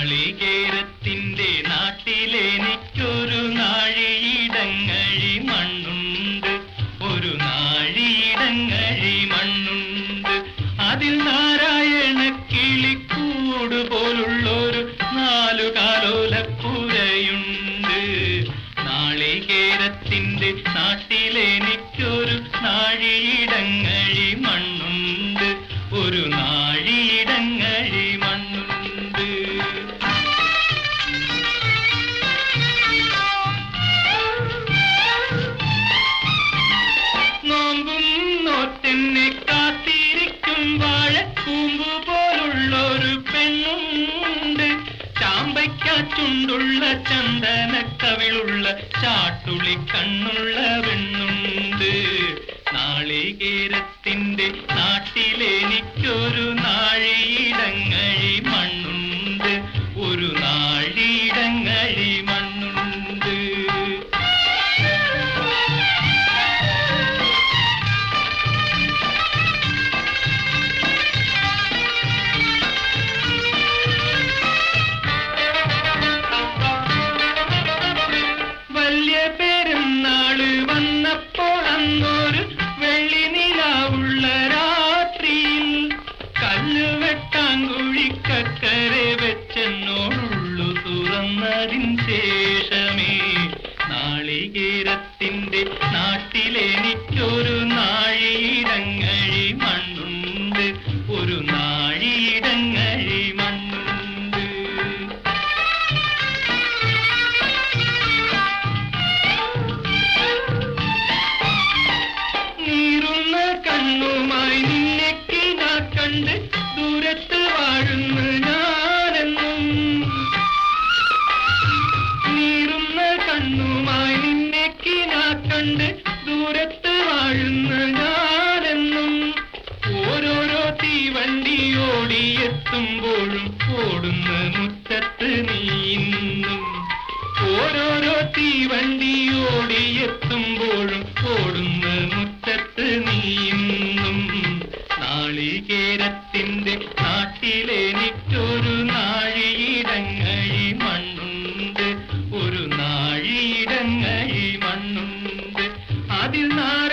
നാളികേരത്തിന്റെ നാട്ടിലെനിക്കൊരു നാഴിയിടങ്ങഴി മണ്ണുണ്ട് ഒരു നാഴിയിടങ്ങഴി മണ്ണുണ്ട് അതിൽ നാരായണ കിളിക്കൂട് പോലുള്ളൊരു നാലു കാലോലപ്പുരയുണ്ട് നാളികേരത്തിന്റെ നാട്ടിലെനിക്കൊരു നാഴിയിടങ്ങഴി മണ്ണുണ്ട് ഒരു നാഴിയിടങ്ങഴി മണ്ണുണ്ട് നോമ്പും നോറ്റെന്നെ കാത്തിരിക്കും വാഴക്കൂമ്പ് പോലുള്ളൊരു പെണ്ണുണ്ട് ചാമ്പയ്ക്കാറ്റുണ്ടുള്ള ചന്ദന കവിളുള്ള ചാട്ടുളി കണ്ണുള്ള പെണ്ണുണ്ട് നാളികേരത്തിന്റെ നാട്ടിലെനിക്കൊരു നാഴിയിടങ്ങഴി മണ്ണുണ്ട് ഒരു നാഴിയിടങ്ങഴി മണ്ണുണ്ട് വലിയ പെരുന്നാള് വന്നപ്പോൾ അന്നൊരു വെള്ളി നിലാവുള്ള രാത്രിയിൽ കല്ല് വെട്ടാങ്കുഴിക്കക്കരെ വെച്ചെന്നോടുള്ളു തുറന്നതിൻ ശേഷമേ നാളികേരത്തിന്റെ നാട്ടിലെനിക്കൊരു നാഴിയിടങ്ങഴി മണ്ണുണ്ട് ഒരു നാഴിയിടങ്ങഴി മണ്ണുണ്ട് നീറുന്ന കണ്ണുമായി നിന്നെ കിനാ കണ്ട് ദൂരത്ത് വാഴുന്ന ഞാനെന്നും നീറുന്ന കണ്ണുമായി നിന്നെ കിനാ കണ്ട് ദൂരത്ത് വാഴുന്ന ഞാനെന്നും ഓരോരോ തീവണ്ടി ഓടിയെത്തുമ്പോഴും ഓടുന്ന മുറ്റത്ത് നീന്നും ഓരോരോ തീവണ്ടി ഓടിയെത്തുമ്പോഴും ഓടുന്ന മുറ്റത്ത് നീന്നും നാളികേരത്തിന്റെ നാട്ടിലെനിക്കൊരു നാഴിയിടങ്ങഴി മണ്ണുണ്ട് ഒരു നാഴിയിടങ്ങഴി മണ്ണുണ്ട് അതിൽ നാ